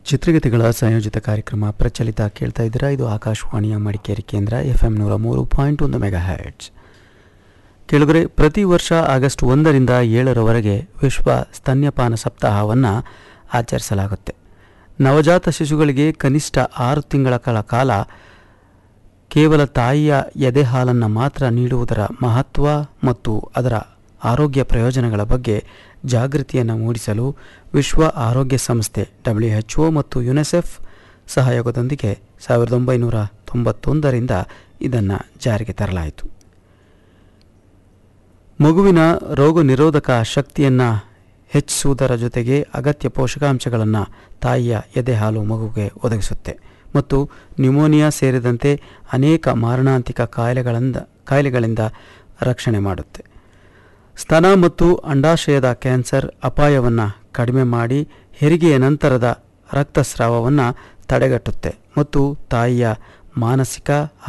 ಚಿತ್ರಗೀತೆಗಳ ಸಂಯೋಜಿತ ಕಾರ್ಯಕ್ರಮ ಪ್ರಚಲಿತ ಕೇಳ್ತಾ ಇದ್ದೀರಾ ಇದು ಆಕಾಶವಾಣಿಯ ಮಡಿಕೇರಿ ಕೇಂದ್ರ ಎಫ್ ಎಂ ನೂರ ಮೂರು ಪಾಯಿಂಟ್ ಒಂದು ಮೆಗಾ ಹ್ಯಾಟ್ಸ್ ಕೆಳಗರೆ ಪ್ರತಿ ವರ್ಷ ಆಗಸ್ಟ್ ಒಂದರಿಂದ ಏಳರವರೆಗೆ ವಿಶ್ವ ಸ್ತನ್ಯಪಾನ ಸಪ್ತಾಹವನ್ನು ಆಚರಿಸಲಾಗುತ್ತೆ ನವಜಾತ ಶಿಶುಗಳಿಗೆ ಕನಿಷ್ಠ ಆರು ತಿಂಗಳ ಕಾಲ ಕಾಲ ಕೇವಲ ತಾಯಿಯ ಎದೆ ಹಾಲನ್ನು ಮಾತ್ರ ನೀಡುವುದರ ಮಹತ್ವ ಮತ್ತು ಅದರ ಆರೋಗ್ಯ ಪ್ರಯೋಜನಗಳ ಬಗ್ಗೆ ಜಾಗೃತಿಯನ್ನು ಮೂಡಿಸಲು ವಿಶ್ವ ಆರೋಗ್ಯ ಸಂಸ್ಥೆ ಡಬ್ಲ್ಯೂ ಎಚ್ ಒ ಮತ್ತು ಯುನೆಸೆಫ್ ಸಹಯೋಗದೊಂದಿಗೆ ಸಾವಿರದ ಒಂಬೈನೂರ ತೊಂಬತ್ತೊಂದರಿಂದ ಇದನ್ನು ಜಾರಿಗೆ ತರಲಾಯಿತು ಮಗುವಿನ ರೋಗ ನಿರೋಧಕ ಶಕ್ತಿಯನ್ನು ಹೆಚ್ಚಿಸುವುದರ ಜೊತೆಗೆ ಅಗತ್ಯ ಪೋಷಕಾಂಶಗಳನ್ನು ತಾಯಿಯ ಎದೆ ಹಾಲು ಮಗುವಿಗೆ ಒದಗಿಸುತ್ತೆ ಮತ್ತು ನ್ಯೂಮೋನಿಯಾ ಸೇರಿದಂತೆ ಅನೇಕ ಮಾರಣಾಂತಿಕ ಕಾಯಿಲೆಗಳಿಂದ ಕಾಯಿಲೆಗಳಿಂದ ರಕ್ಷಣೆ ಮಾಡುತ್ತೆ ಸ್ತನ ಮತ್ತು ಅಂಡಾಶಯದ ಕ್ಯಾನ್ಸರ್ ಅಪಾಯವನ್ನು ಕಡಿಮೆ ಮಾಡಿ ಹೆರಿಗೆಯ ನಂತರದ ರಕ್ತಸ್ರಾವವನ್ನು ತಡೆಗಟ್ಟುತ್ತೆ ಮತ್ತು ತಾಯಿಯ ಮಾನಸಿಕ